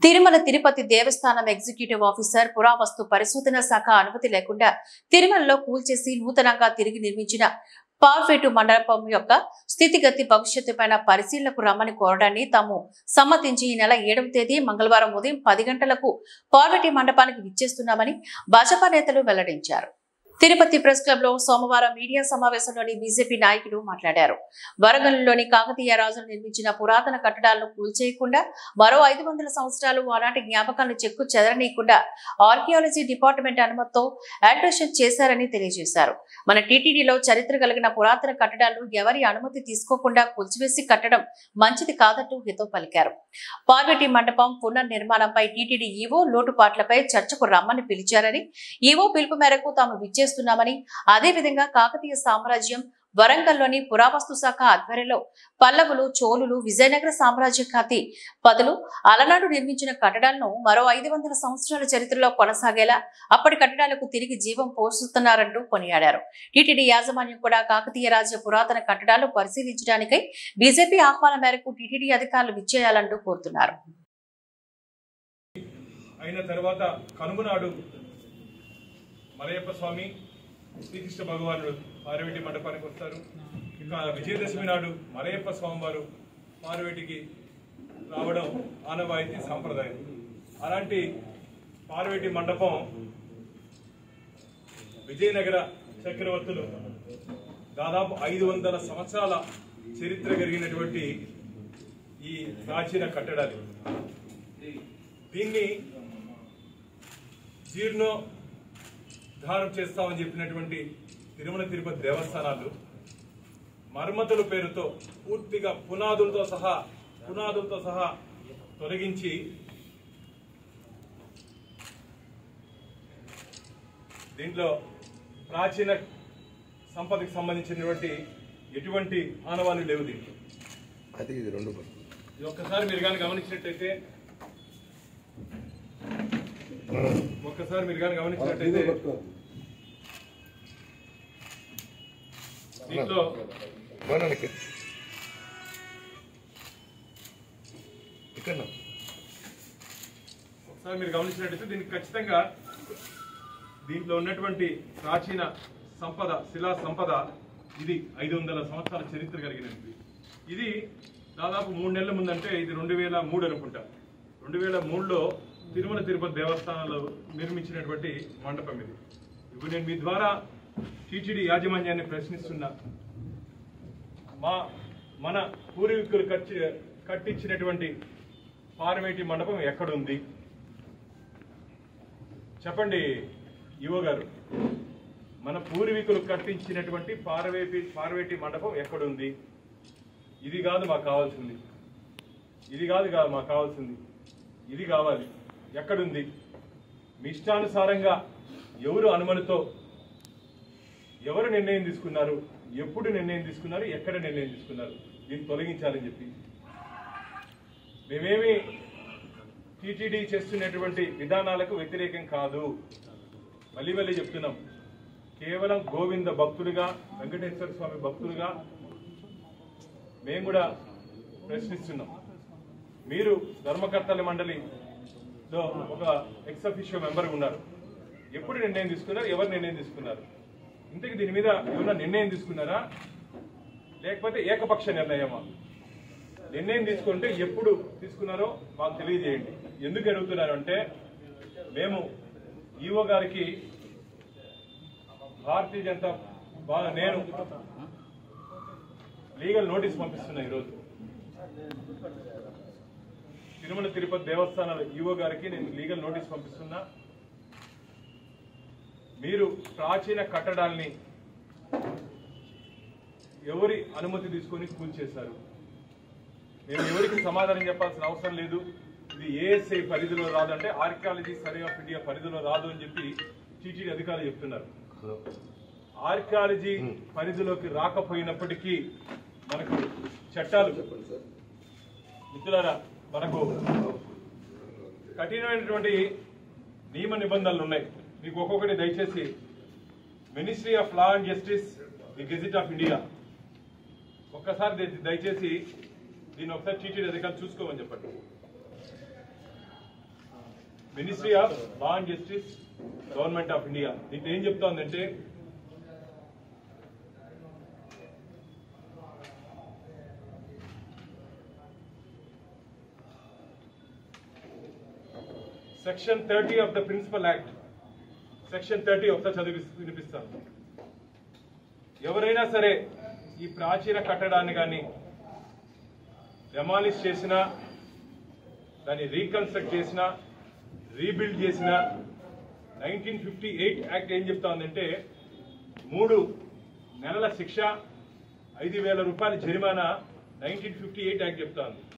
తిరుమల తిరుపతి దేవస్థానం executive officer పురావస్తు పరిశోధన శాఖ అనుమతి లేకుండా తిరుమలలో కూల్చేసి నూతనంగా తిరిగి నిర్మించిన పార్ఫేటు మండపం యొక్క స్థితిగతి భవిష్యత్తుపైన పరిశీలనకు రమ్మని కోరడాన్ని తాము సమ్మతించి ఈ నెల ఏడవ తేదీ మంగళవారం ఉదయం పది గంటలకు పార్వతి మండపానికి విచ్చేస్తున్నామని భాజపా నేతలు వెల్లడించారు తిరుపతి ప్రెస్ క్లబ్ లో సోమవారం మీడియా సమావేశంలోని బీజేపీ నాయకులు మాట్లాడారు వరంగల్లోని కాకతీయ రాజులు నిర్మించిన పురాతన కట్టడాలను కూల్చేయకుండా మరో ఐదు వందల సంవత్సరాలు ఆనాటి జ్ఞాపకాలను చెక్కు చెదరనీయకుండా ఆర్కియాలజీ డిపార్ట్మెంట్ అనుమతితో ఆల్టరేషన్ చేశారని తెలియజేశారు మన టీటీడీలో చరిత్ర కలిగిన పురాతన కట్టడాలు ఎవరి అనుమతి తీసుకోకుండా కూల్చివేసి కట్టడం మంచిది కాదంటూ హితో పలికారు పార్వతి మండపం పునర్నిర్మాణంపై టీటీడీ ఈవో లోటుపాట్లపై చర్చకు రమ్మని పిలిచారని ఈవో పిలుపు మేరకు తాము విచ్చేస్తున్నామని అదేవిధంగా కాకతీయ సామ్రాజ్యం వరంగల్లోని పురావస్తు శాఖ ఆధ్వర్యంలో పల్లవులు చోళులు విజయనగర సామ్రాజ్య ఖాతి పదులు అలనాడు నిర్మించిన కట్టడాలను మరో ఐదు వందల సంవత్సరాల చరిత్రలో కొనసాగేలా అప్పటి కట్టడాలకు తిరిగి జీవం పోషిస్తున్నారంటూ కొనియాడారు టీటీడీ యాజమాన్యం కూడా కాకతీయ రాజ్య పురాతన కట్టడాలు పరిశీలించడానికై బీజేపీ ఆహ్వానం మేరకు టీటీడీ అధికారులు విచ్చేయాలంటూ కోరుతున్నారు అయిన తర్వాత కనుమనాడు మలయప్ప స్వామి శ్రీకృష్ణ భగవానుడు పార్వతి మండపానికి వస్తారు ఇంకా విజయదశమి నాడు మలయప్ప స్వామి వారు పార్వతికి రావడం ఆనవాయితీ సాంప్రదాయం అలాంటి పార్వతి మండపం విజయనగర చక్రవర్తులు దాదాపు ఐదు వందల సంవత్సరాల చరిత్ర కలిగినటువంటి ఈ ప్రాచీన కట్టడాలు దీన్ని జీర్ణోద్ధారం చేస్తామని చెప్పినటువంటి తిరుమల తిరుపతి దేవస్థానాలు మర్మతుల పేరుతో పూర్తిగా పునాదులతో సహా పునాదులతో సహా తొలగించి దీంట్లో ప్రాచీన సంపదకి సంబంధించినటువంటి ఎటువంటి ఆనవాళ్ళు లేవు దీంట్లో అది ఇది రెండు పడుతుంది ఇది ఒక్కసారి మీరు కానీ గమనించినట్టయితే ఒక్కసారి మీరు కానీ గమనించినట్టయితే దీంట్లో మనకి ఇక్కడ ఒకసారి మీరు గమనించినట్టయితే దీనికి ఖచ్చితంగా దీంట్లో ఉన్నటువంటి ప్రాచీన సంపద శిలా సంపద ఇది ఐదు వందల సంవత్సరాల చరిత్ర కలిగినది ఇది దాదాపు మూడు నెలల ముందంటే ఇది రెండు వేల మూడు అనుకుంటా రెండు వేల మూడులో తిరుమల తిరుపతి దేవస్థానంలో నిర్మించినటువంటి మండపం ఇది ఇప్పుడు నేను మీ ద్వారా టీటీడీ యాజమాన్యాన్ని ప్రశ్నిస్తున్నా మా మన పూర్వీకులు కట్టి కట్టించినటువంటి పార్వేటి మండపం ఎక్కడుంది చెప్పండి యువ గారు మన పూర్వీకులు కట్టించినటువంటి పార్వేటి పార్వేటి మండపం ఎక్కడుంది ఇది కాదు మాకు కావాల్సింది ఇది కాదు కాదు మాకు కావాల్సింది ఇది కావాలి ఎక్కడుంది మీ ఇష్టానుసారంగా ఎవరు అనుమతితో ఎవరు నిర్ణయం తీసుకున్నారు ఎప్పుడు నిర్ణయం తీసుకున్నారు ఎక్కడ నిర్ణయం తీసుకున్నారు దీన్ని తొలగించాలని చెప్పి మేమేమి టీటీడీ చేస్తున్నటువంటి విధానాలకు వ్యతిరేకం కాదు మళ్ళీ మళ్ళీ చెప్తున్నాం కేవలం గోవింద భక్తులుగా వెంకటేశ్వర స్వామి భక్తులుగా మేము కూడా ప్రశ్నిస్తున్నాం మీరు ధర్మకర్తల మండలిలో ఒక ఎక్స్ అఫిషియో మెంబర్ ఉన్నారు ఎప్పుడు నిర్ణయం తీసుకున్నారు ఎవరు నిర్ణయం తీసుకున్నారు ఇంతకు దీని మీద ఏమైనా నిర్ణయం తీసుకున్నారా లేకపోతే ఏకపక్ష నిర్ణయమా నిర్ణయం తీసుకుంటే ఎప్పుడు తీసుకున్నారో మాకు తెలియజేయండి ఎందుకు అడుగుతున్నారు అంటే మేము ఈఓ గారికి భారతీయ జనతా బా- నేను లీగల్ నోటీస్ పంపిస్తున్నా ఈరోజు తిరుమల తిరుపతి దేవస్థానాల ఈఓ గారికి నేను లీగల్ నోటీస్ పంపిస్తున్నా మీరు ప్రాచీన కట్టడాల్ని ఎవరి అనుమతి తీసుకొని కూల్చేశారు మేము ఎవరికి సమాధానం చెప్పాల్సిన అవసరం లేదు ఇది ఏఎస్ఐ పరిధిలో రాదంటే ఆర్కియాలజీ సర్వే ఆఫ్ ఇండియా పరిధిలో రాదు అని చెప్పి టీటీడీ అధికారులు చెప్తున్నారు ఆర్కియాలజీ పరిధిలోకి రాకపోయినప్పటికీ మనకు చట్టాలు మిత్రులారా మనకు కఠినమైనటువంటి నియమ నిబంధనలు ఉన్నాయి మీకు ఒక్కొక్కటి దయచేసి ministry of law and justice the gazette of India ఒక్కసారి దయ- దయచేసి దీన్ని ఒకసారి టీటీడీ అధికారులు చూసుకోమని చెప్పండి ministry of law and justice government of India దీంట్లో ఏం చెప్తోందంటే section thirty of the principal act section thirty ఒకసారి చదివి వినిపిస్తాను ఎవరైనా సరే ఈ ప్రాచీన కట్టడాన్ని కానీ డెమాలిష్ చేసినా దాన్ని రీకన్స్ట్రక్ట్ చేసినా రీబిల్డ్ చేసినా నైన్టీన్ ఫిఫ్టీ ఎయిట్ యాక్ట్ ఏం చెప్తా ఉందంటే మూడు నెలల శిక్ష ఐదు వేల రూపాయల జరిమానా నైన్టీన్ ఫిఫ్టీ ఎయిట్ యాక్ట్ చెప్తా ఉంది